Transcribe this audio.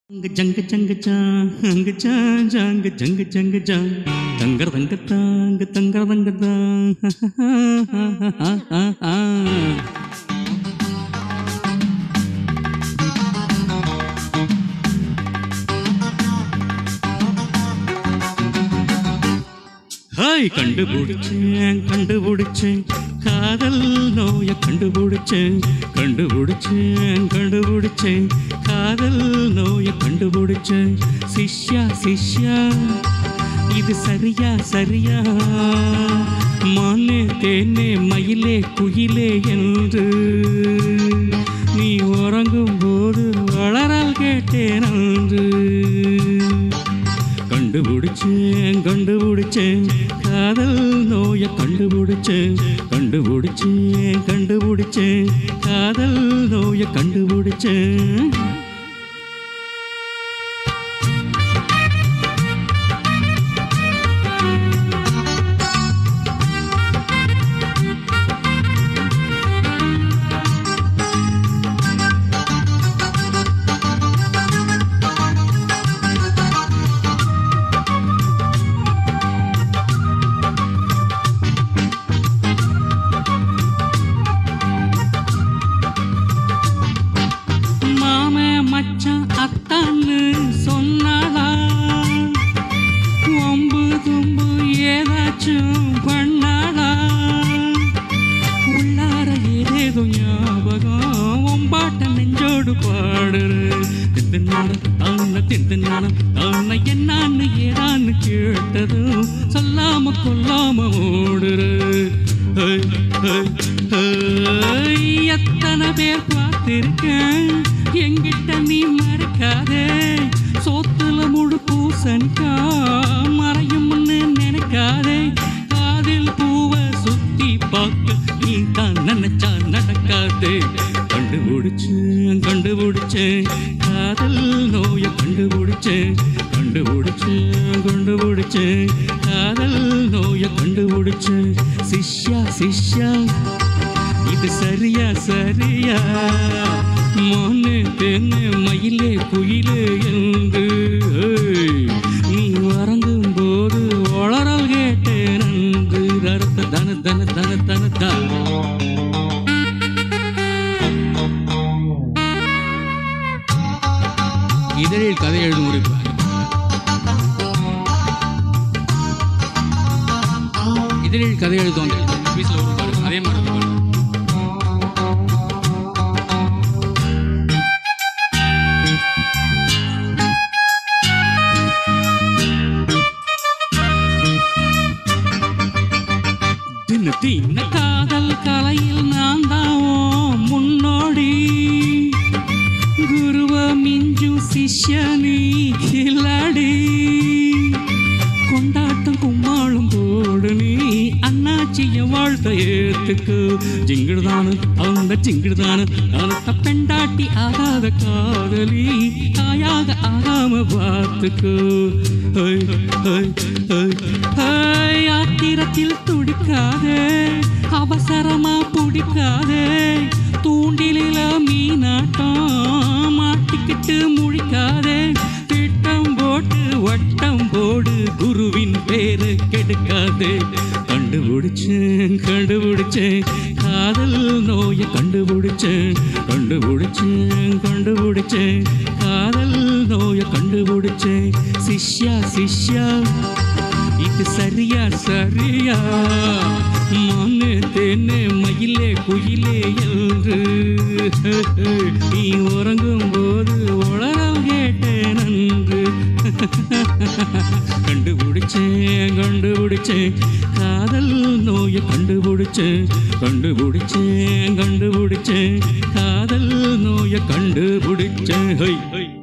Junk ஜங்க ஜாங்க ஜா ஜாங்க ஜங்க ஜங்க ஜா தங்கர தங்க தாங்க தங்கர தங்க தாங்க ஹாய் கண்டுபிடிச்சேன் கண்டுபிடிச்சேன் காதல் நோய கண்டுபிடிச்சேன் கண்டுபிடிச்சேன் கண்டுபிடிச்சேன் காதல் நோய கண்டுபிடிச்சேன் சிஷ்யா சிஷ்யா இது சரியா சரியா மானே தேனே மயிலே குயிலே என்று நீ உறங்கும் போது வளரால் கேட்டேன் அன்று கண்டுபிடிச்சேன் கண்டுபிடிச்சேன் காதல் நோய கண்டுபிடிச்சேன் கண்டுபிடிச்சேன் கண்டுபிடிச்சேன் காதல் நோய கண்டுபிடிச்சேன் மாம மச்சான் அத்தான்னு சொன்னாளா ஒம்பு தும்பு ஏதாச்சும் பண்ணாளா உள்ளார ஏதேதோ ஞாபகம் ஒம்பாட்ட நெஞ்சோடு பாடுற திண்டுனால தான திண்டுனால தான என்னான்னு ஏதான்னு கேட்டதும் சொல்லாம கொல்லாம ஓடுற ஹை, ஹை, ஹை. எத்தனை பேர் பார்த்திருக்கேன் எங்கிட்ட நீ மறைக்காதே சோத்துல முழு பூசணிக்கா மறையும்னு நினைக்காதே காதில் பூவை சுத்தி பார்க்க நீ தான் நினைச்சா நடக்காதே கண்டுபிடிச்சேன் கண்டுபிடிச்சேன் காதல் நோய கண்டுபிடிச்சேன் கண்டுபிடிச்சேன் கண்டுபிடிச்சேன் காதல் நோய கண்டுபிடிச்சேன் சிஷ்யா சிஷ்யா இது சரியா சரியா மோனு தென்னு மயிலே குயிலே என்று ஏய், நீ வரங்கும் போது வளரல் கேட்டேன் அன்று ரத்த தன தன தன தன தான் இதழில் கதை எழுதும் ஒரு இதழில் கதை எழுதும் அந்த பீஸில் வரும் பாருங்க அதே மாதிரி இருக்கு பாருங்க. தின தின காதல் கலையில் நான் தான் உன் முன்னோடி குருவ மிஞ்சும் சிஷ்யனி கில்லாடி கொண்டாட்டம் கும்மாளும் போடு நீ அண்ணாச்சிய வாழ்த்த ஏத்துக்கு ஜிங்கிடுதானு அந்த ஜிங்கிடுதானு அந்த பெண்டாட்டி ஆகாத காதலி தாயாக ஆகாம பார்த்துக்கு ஹை, ஹை, ஹை, ஹை, ஆத்திரத்தில் துடிக்காதே அவசரமா பிடிக்காதே தூண்டிலில மீனாட்டம் மாட்டிக்கிட்டு முழிக்காதே திட்டம் போட்டு வட்டம் போடு குருவின் பேரு கெடுக்காதே கண்டுபிடிச்சேன் கண்டுபிடிச்சேன் காதல் நோய கண்டுபிடிச்சேன் கண்டுபிடிச்சேன் கண்டுபிடிச்சேன் காதல் நோய கண்டுபிடிச்சேன் சிஷ்யா சிஷ்யா இது சரியா சரியா மண்ணு தேனு மயிலே குயிலே என்று நீ உறங்கும் போது உளறல் கேட்டேன் நன்று கண்டுபிடிச்சேன் கண்டுபிடிச்சேன் காதல் நோயை கண்டுபிடிச்சேன் கண்டுபிடிச்சேன் கண்டுபிடிச்சேன் காதல் நோயை கண்டுபிடிச்சேன் ஹை ஹை